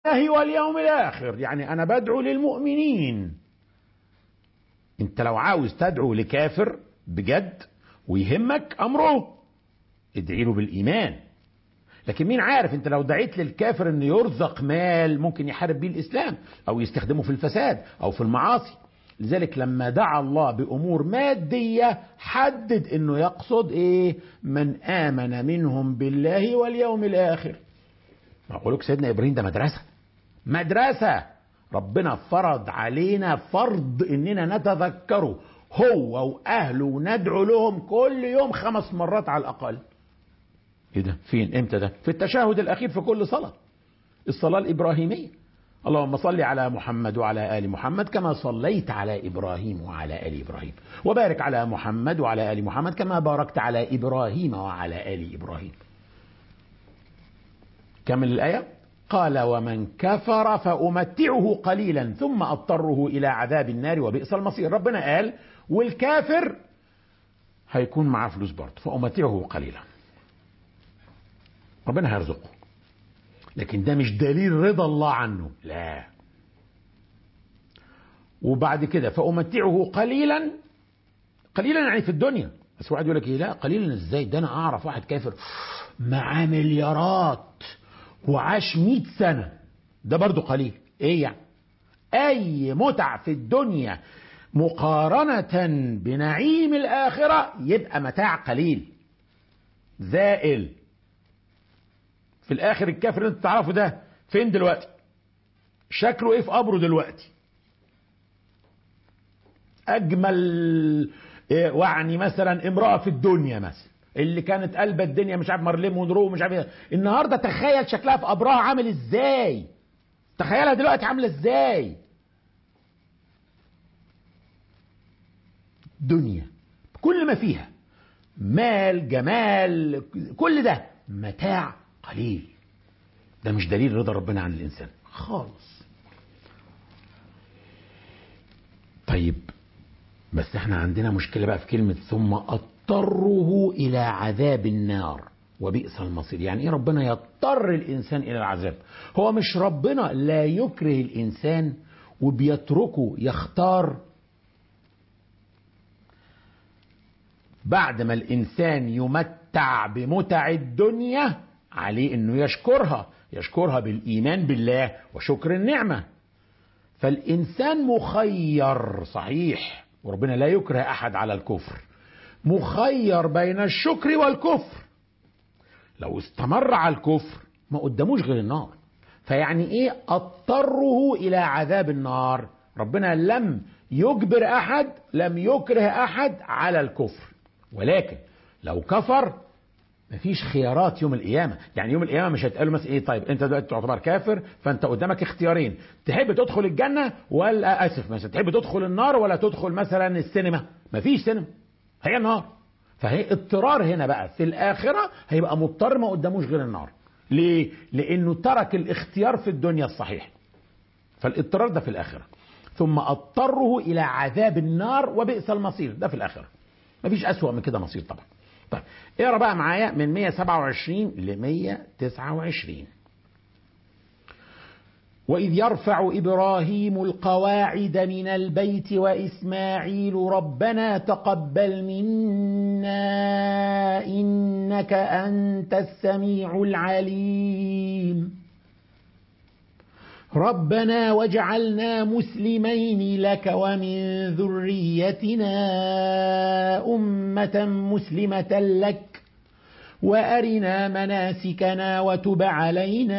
واليوم الآخر يعني أنا بدعو للمؤمنين أنت لو عاوز تدعو لكافر بجد ويهمك أمره ادعي له بالإيمان لكن مين عارف انت لو دعيت للكافر انه يرزق مال ممكن يحارب بيه الاسلام او يستخدمه في الفساد او في المعاصي لذلك لما دعا الله بامور ماديه حدد انه يقصد ايه من امن منهم بالله واليوم الاخر اقول لك سيدنا ابراهيم ده مدرسه مدرسه ربنا فرض علينا فرض اننا نتذكره هو واهله وندعو لهم كل يوم خمس مرات على الاقل ايه ده فين امتى ده في التشهد الاخير في كل صلاه الصلاه الابراهيميه اللهم صل على محمد وعلى ال محمد كما صليت على ابراهيم وعلى ال ابراهيم وبارك على محمد وعلى ال محمد كما باركت على ابراهيم وعلى ال ابراهيم كمل الايه قال ومن كفر فامتعه قليلا ثم اضطره الى عذاب النار وبئس المصير ربنا قال والكافر هيكون معاه فلوس برضه فامتعه قليلا ربنا هيرزقه لكن ده مش دليل رضا الله عنه لا وبعد كده فأمتعه قليلا قليلا يعني في الدنيا بس واحد يقول لك ايه لا قليلا ازاي ده انا اعرف واحد كافر معاه مليارات وعاش مئة سنة ده برضو قليل ايه يعني اي متع في الدنيا مقارنة بنعيم الآخرة يبقى متاع قليل زائل في الاخر الكافر اللي انت تعرفه ده فين دلوقتي شكله ايه في قبره دلوقتي اجمل إيه يعني مثلا امراه في الدنيا مثلا اللي كانت قلب الدنيا مش عارف مارلين مونرو مش عارف إيه. النهارده تخيل شكلها في قبرها عامل ازاي تخيلها دلوقتي عامله ازاي دنيا كل ما فيها مال جمال كل ده متاع قليل ده مش دليل رضا ربنا عن الانسان خالص طيب بس احنا عندنا مشكله بقى في كلمه ثم اضطره الى عذاب النار وبئس المصير يعني ايه ربنا يضطر الانسان الى العذاب هو مش ربنا لا يكره الانسان وبيتركه يختار بعد ما الانسان يمتع بمتع الدنيا عليه انه يشكرها يشكرها بالايمان بالله وشكر النعمه فالانسان مخير صحيح وربنا لا يكره احد على الكفر مخير بين الشكر والكفر لو استمر على الكفر ما قداموش غير النار فيعني ايه اضطره الى عذاب النار ربنا لم يجبر احد لم يكره احد على الكفر ولكن لو كفر مفيش خيارات يوم القيامة يعني يوم القيامة مش هيتقالوا مثلا ايه طيب انت دلوقتي تعتبر كافر فانت قدامك اختيارين تحب تدخل الجنة ولا اسف مثلا تحب تدخل النار ولا تدخل مثلا السينما مفيش سينما هي النار فهي اضطرار هنا بقى في الآخرة هيبقى مضطر ما قداموش غير النار ليه؟ لأنه ترك الاختيار في الدنيا الصحيح فالاضطرار ده في الآخرة ثم اضطره إلى عذاب النار وبئس المصير ده في الآخرة مفيش أسوأ من كده مصير طبعا طيب اقرا بقى معايا من 127 ل 129 وإذ يرفع إبراهيم القواعد من البيت وإسماعيل ربنا تقبل منا إنك أنت السميع العليم ربنا واجعلنا مسلمين لك ومن ذريتنا أمة مسلمة لك وأرنا مناسكنا وتب علينا